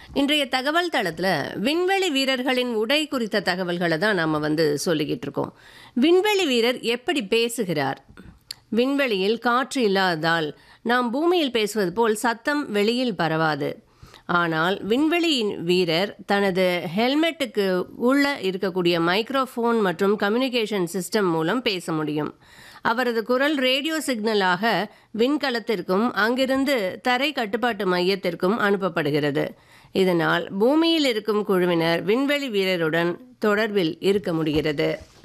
இன்றைய தகவல் தளத்தில் விண்வெளி வீரர்களின் உடை குறித்த தகவல்களை தான் நாம் வந்து சொல்லிக்கிட்டு இருக்கோம் விண்வெளி வீரர் எப்படி பேசுகிறார் விண்வெளியில் காற்று இல்லாததால் நாம் பூமியில் பேசுவது போல் சத்தம் வெளியில் பரவாது ஆனால் விண்வெளியின் வீரர் தனது ஹெல்மெட்டுக்கு உள்ள இருக்கக்கூடிய மைக்ரோஃபோன் மற்றும் கம்யூனிகேஷன் சிஸ்டம் மூலம் பேச முடியும் அவரது குரல் ரேடியோ சிக்னலாக விண்கலத்திற்கும் அங்கிருந்து தரை கட்டுப்பாட்டு மையத்திற்கும் அனுப்பப்படுகிறது இதனால் பூமியில் இருக்கும் குழுவினர் விண்வெளி வீரருடன் தொடர்பில் இருக்க முடிகிறது